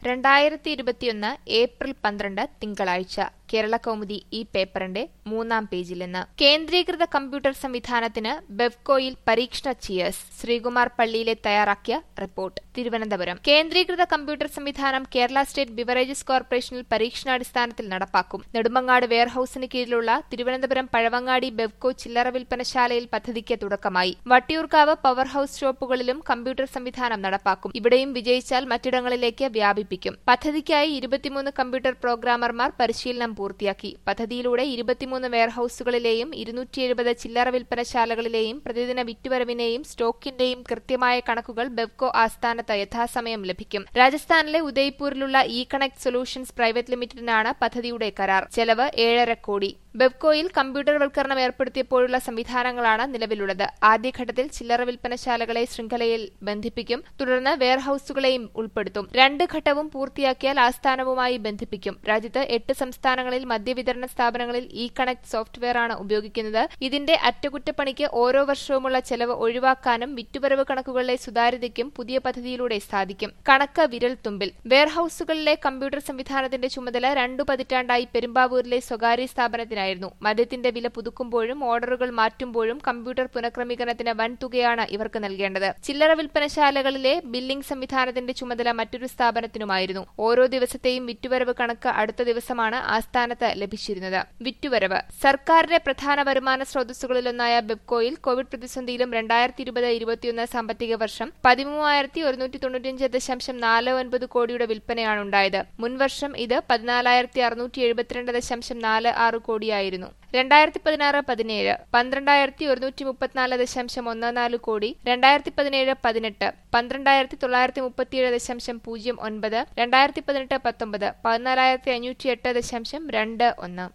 രണ്ടായിരത്തി ഇരുപത്തിയൊന്ന് ഏപ്രിൽ പന്ത്രണ്ട് തിങ്കളാഴ്ച കേരളകൗമുദി ഈ പേപ്പറിന്റെ മൂന്നാം പേജിൽ നിന്ന് കേന്ദ്രീകൃത കമ്പ്യൂട്ടർ സംവിധാനത്തിന് ബെവ്കോയിൽ പരീക്ഷണ ചിയേഴ്സ് ശ്രീകുമാർ പള്ളിയിലെ തയ്യാറാക്കിയ റിപ്പോർട്ട് തിരുവനന്തപുരം കേന്ദ്രീകൃത കമ്പ്യൂട്ടർ സംവിധാനം കേരള സ്റ്റേറ്റ് ബിവറേജസ് കോർപ്പറേഷനിൽ പരീക്ഷണാടിസ്ഥാനത്തിൽ നടപ്പാക്കും നെടുമങ്ങാട് വെയർഹൌസിന് കീഴിലുള്ള തിരുവനന്തപുരം പഴവങ്ങാടി ബെവ്കോ ചില്ലറ വിൽപ്പനശാലയിൽ പദ്ധതിക്ക് തുടക്കമായി വട്ടിയൂർക്കാവ് പവർ ഹൌസ് ഷോപ്പുകളിലും കമ്പ്യൂട്ടർ സംവിധാനം നടപ്പാക്കും ഇവിടെയും വിജയിച്ചാൽ മറ്റിടങ്ങളിലേക്ക് വ്യാപിപ്പിക്കും പദ്ധതിക്കായി ഇരുപത്തിമൂന്ന് കമ്പ്യൂട്ടർ പ്രോഗ്രാമർമാർ പരിശീലനം പൂർത്തിയാക്കി പദ്ധതിയിലൂടെ ഇരുപത്തിമൂന്ന് വെയർഹൌസുകളിലെയും ഇരുന്നൂറ്റി എഴുപത് ചില്ലറ വിൽപ്പനശാലകളിലെയും പ്രതിദിന വിറ്റുവരവിനെയും സ്റ്റോക്കിന്റെയും കൃത്യമായ കണക്കുകൾ ബെവ്കോ ആസ്ഥാനത്ത് യഥാസമയം ലഭിക്കും രാജസ്ഥാനിലെ ഉദയ്പൂരിലുള്ള ഇ കണക്ട് സൊല്യൂഷൻസ് പ്രൈവറ്റ് ലിമിറ്റഡിനാണ് പദ്ധതിയുടെ കരാർ ചെലവ് ഏഴര കോടി ബെവ്കോയിൽ കമ്പ്യൂട്ടർവൽക്കരണം ഏർപ്പെടുത്തിയപ്പോഴുള്ള സംവിധാനങ്ങളാണ് നിലവിലുള്ളത് ആദ്യഘട്ടത്തിൽ ചില്ലറ വിൽപ്പനശാലകളെ ശൃംഖലയിൽ ബന്ധിപ്പിക്കും തുടർന്ന് വെയർഹൌസുകളെയും ഉൾപ്പെടുത്തും രണ്ട് ഘട്ടവും പൂർത്തിയാക്കിയാൽ ആസ്ഥാനവുമായി ബന്ധിപ്പിക്കും രാജ്യത്ത് എട്ട് സംസ്ഥാനങ്ങളിൽ മദ്യവിതരണ സ്ഥാപനങ്ങളിൽ ഇ കണക്ട് സോഫ്റ്റ്വെയറാണ് ഉപയോഗിക്കുന്നത് ഇതിന്റെ അറ്റകുറ്റപ്പണിക്ക് ഓരോ വർഷവുമുള്ള ചെലവ് ഒഴിവാക്കാനും വിറ്റുവരവ് കണക്കുകളിലെ സുതാര്യതയ്ക്കും പുതിയ പദ്ധതിയിലൂടെ സാധിക്കും കണക്ക് വിരൽ തുമ്പിൽ വെയർഹൌസുകളിലെ കമ്പ്യൂട്ടർ സംവിധാനത്തിന്റെ ചുമതല രണ്ടു പതിറ്റാണ്ടായി പെരുമ്പാവൂരിലെ സ്വകാര്യ സ്ഥാപനത്തിനായിരുന്നു മദ്യത്തിന്റെ വില പുതുക്കുമ്പോഴും ഓർഡറുകൾ മാറ്റുമ്പോഴും കമ്പ്യൂട്ടർ പുനഃക്രമീകരണത്തിന് വൻ തുകയാണ് ഇവർക്ക് നൽകേണ്ടത് ചില്ലറ വിൽപ്പനശാലകളിലെ ബില്ലിംഗ് സംവിധാനത്തിന്റെ ചുമതല മറ്റൊരു സ്ഥാപനത്തിനുമായിരുന്നു ഓരോ ദിവസത്തെയും വിറ്റുവരവ് കണക്ക് അടുത്ത ദിവസമാണ് ആസ്ഥാനത്ത് ലഭിച്ചിരുന്നത് വിറ്റുവരവ് സർക്കാരിന്റെ പ്രധാന വരുമാന സ്രോതസ്സുകളിലൊന്നായ ബെബ്കോയിൽ കോവിഡ് പ്രതിസന്ധിയിലും രണ്ടായിരത്തി ഇരുപത് ഇരുപത്തിയൊന്ന് സാമ്പത്തിക വർഷം പതിമൂവായിരത്തി ഒരുന്നൂറ്റി തൊണ്ണൂറ്റിയഞ്ച് ദശാംശം നാല് ഒൻപത് കോടിയുടെ വിൽപ്പനയാണ് ഉണ്ടായത് മുൻവർഷം ഇത് പതിനാലായിരത്തി അറുന്നൂറ്റി എഴുപത്തിരണ്ട് ദശാംശം നാല് ആറ് കോടിയായിരുന്നു രണ്ടായിരത്തി പതിനാറ് പതിനേഴ് പന്ത്രണ്ടായിരത്തി ഒരുന്നൂറ്റി മുപ്പത്തിനാല് ദശാംശം ഒന്ന് നാല് കോടി രണ്ടായിരത്തി പതിനേഴ് പതിനെട്ട് പന്ത്രണ്ടായിരത്തി തൊള്ളായിരത്തി മുപ്പത്തിയേഴ് ദശാംശം പൂജ്യം ഒൻപത് രണ്ടായിരത്തി പതിനെട്ട് പത്തൊമ്പത് പതിനാലായിരത്തി അഞ്ഞൂറ്റി എട്ട് ദശാംശം രണ്ട് ഒന്ന്